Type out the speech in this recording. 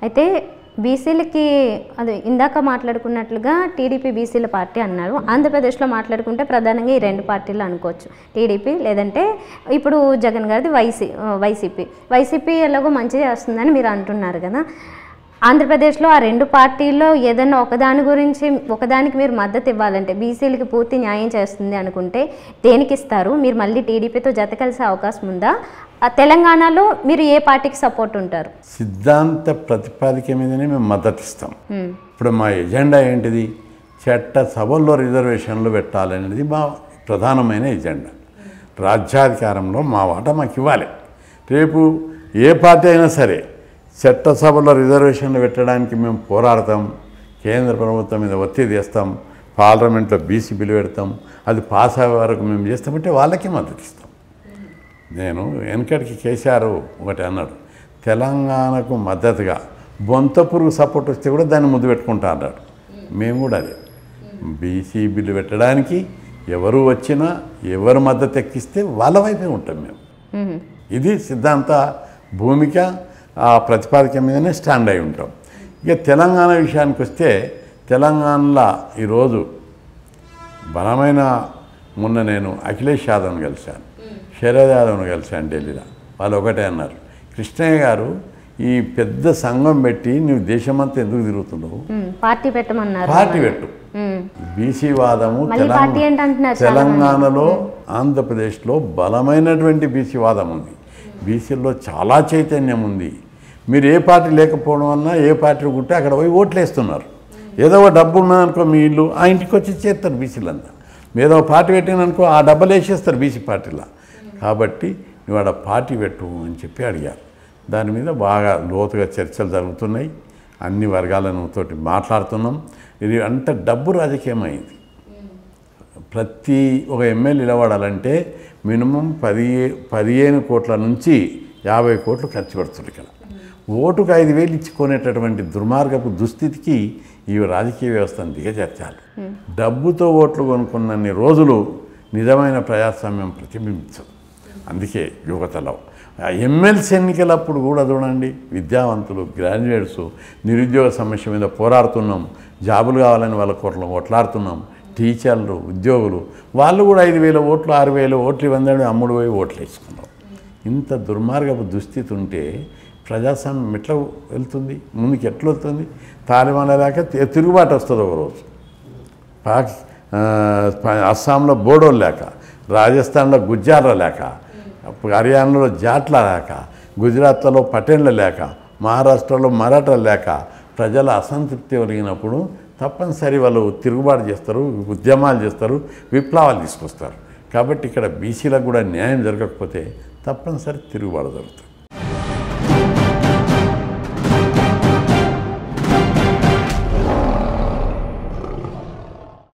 అయితే బీసీలకి అది ఇందాక మాట్లాడుకున్నట్లుగా టీడీపీ బీసీల పార్టీ అన్నారు ఆంధ్రప్రదేశ్లో మాట్లాడుకుంటే ప్రధానంగా ఈ రెండు పార్టీలు అనుకోవచ్చు టీడీపీ లేదంటే ఇప్పుడు జగన్ గారిది వైసీ వైసీపీ వైసీపీ ఎలాగో మంచి చేస్తుందని మీరు అంటున్నారు కదా ఆంధ్రప్రదేశ్లో ఆ రెండు పార్టీల్లో ఏదైనా ఒకదాని గురించి ఒకదానికి మీరు మద్దతు ఇవ్వాలంటే బీసీలకి పూర్తి న్యాయం చేస్తుంది అనుకుంటే దేనికి ఇస్తారు మీరు మళ్ళీ టీడీపీతో జత కలిసే అవకాశం ఉందా ఆ తెలంగాణలో మీరు ఏ పార్టీకి సపోర్ట్ ఉంటారు సిద్ధాంత ప్రతిపాదిక మీదనే మేము మద్దతు ఇస్తాం మ్మ్. ఇప్పుడు మా ఎజెండా ఏంటిది చట్ట సభల్లో రిజర్వేషన్లు పెట్టాలనేది మా ప్రధానమైన ఎజెండా రాజ్యాధికారంలో మా వాటా మాకు ఇవ్వాలి రేపు ఏ పార్టీ అయినా సరే చట్టసభలో రిజర్వేషన్లు పెట్టడానికి మేము పోరాడతాం కేంద్ర ప్రభుత్వం మీద ఒత్తిడి తెస్తాం పార్లమెంట్లో బీసీ బిల్లు పెడతాం అది పాస్ అయ్యే వరకు మేము చేస్తామంటే వాళ్ళకి మద్దతు ఇస్తాం నేను వెనకటికి కేసీఆర్ ఒకటి అన్నాడు తెలంగాణకు మద్దతుగా బొంత పురుగు సపోర్ట్ వస్తే కూడా దాన్ని ముద్దు పెట్టుకుంటా అన్నాడు మేము కూడా అదే బీసీ బిల్లు పెట్టడానికి ఎవరు వచ్చినా ఎవరు మద్దతు ఎక్కిస్తే వాళ్ళ వైపే ఉంటాం మేము మ్మ్. ఇది సిద్ధాంత భూమిక ఆ ప్రతిపాదిక మీదనే స్టాండ్ అయి ఉంటాం ఇక తెలంగాణ విషయానికి వస్తే తెలంగాణలో ఈరోజు బలమైన మొన్న నేను అఖిలేష్ యాదవ్ని కలిశాను శరద్ యాదవ్ని కలిశాను ఢిల్లీలో వాళ్ళు ఒకటే అన్నారు కృష్ణయ్య గారు ఈ పెద్ద సంఘం పెట్టి నువ్వు దేశమంతా ఎందుకు తిరుగుతున్నావు మ్మ్. పార్టీ పెట్టమన్నారు పార్టీ పెట్టు మ్మ్. బీసీ వాదము మళ్ళీ పార్టీ ఏంటి అంటున్నారు చాలా మంది. తెలంగాణలో ఆంధ్రప్రదేశ్లో బలమైనటువంటి బీసీ వాదం ఉంది బీసీల్లో చాలా చైతన్యం ఉంది మీరు ఏ పార్టీ లేకపోవడం వలన ఏ పార్టీ ఉంటే అక్కడ పోయి ఓట్లు వేస్తున్నారు ఏదో ఒక డబ్బు ఉన్నదనుకో మీ ఇల్లు ఆ ఇంటికి వచ్చి చేస్తారు బీసీలంతా ఏదో ఒక పార్టీ పెట్టిననుకో ఆ డబ్బులు వేసేస్తారు బీసీ పార్టీలో కాబట్టి నువ్వు ఆడ పార్టీ పెట్టు అని చెప్పి అడిగారు దాని మీద బాగా లోతుగా చర్చలు జరుగుతున్నాయి అన్ని వర్గాలను తోటి మాట్లాడుతున్నాం ఇది అంత డబ్బు రాజకీయమైంది ప్రతి ఒక ఎమ్మెల్యే నిలబడాలంటే మినిమం పది పదిహేను కోట్ల నుంచి యాభై కోట్లు ఖర్చు పెడుతుంది ఇక్కడ ఓటుకు ఐదు వేలు ఇచ్చుకునేటటువంటి దుర్మార్గపు దుస్థితికి ఈ రాజకీయ వ్యవస్థను దిగజార్చాలి డబ్బుతో ఓట్లు కొనుక్కున్నన్ని రోజులు నిజమైన ప్రజాస్వామ్యం ప్రతిబింబించదు అందుకే యువతలో ఆ ఎమ్మెల్సీ ఎన్నికలప్పుడు కూడా చూడండి విద్యావంతులు గ్రాడ్యుయేట్స్ నిరుద్యోగ సమస్య మీద పోరాడుతున్నాం జాబులు కావాలని వాళ్ళ కోట్ల కొట్లాడుతున్నాం టీచర్లు ఉద్యోగులు వాళ్ళు కూడా ఐదు వేల ఓట్లు ఆరు వేల ఓట్లు ఇవ్వండి అమ్ముడు పోయి ఓట్లు వేసుకున్నాం ఇంత దుర్మార్గపు దుస్థితి ఉంటే ప్రజాస్వామ్యం ఎట్లా వెళ్తుంది ముందుకు ఎట్లా వెళ్తుంది తాలిబాన్ దాకా తి- తిరుగుబాటు వస్తుంది ఒకరోజు పాక్ ఆ, ప- అస్సాంలో బోడోలు లేక రాజస్థాన్లో గుజ్జార్ల లేక హర్యానాలో జాట్ల లేక గుజరాత్లో పటేన్ల లేక మహారాష్ట్రలో మరాఠా లేక ప్రజల అసంతృప్తి కలిగినప్పుడు తప్పనిసరి వాళ్ళు తిరుగుబాటు చేస్తారు ఉద్యమాలు చేస్తారు విప్లవాలు తీసుకొస్తారు కాబట్టి ఇక్కడ బీసీలకు కూడా న్యాయం జరగకపోతే తప్పనిసరి తిరుగుబాటు జరుగుతుంది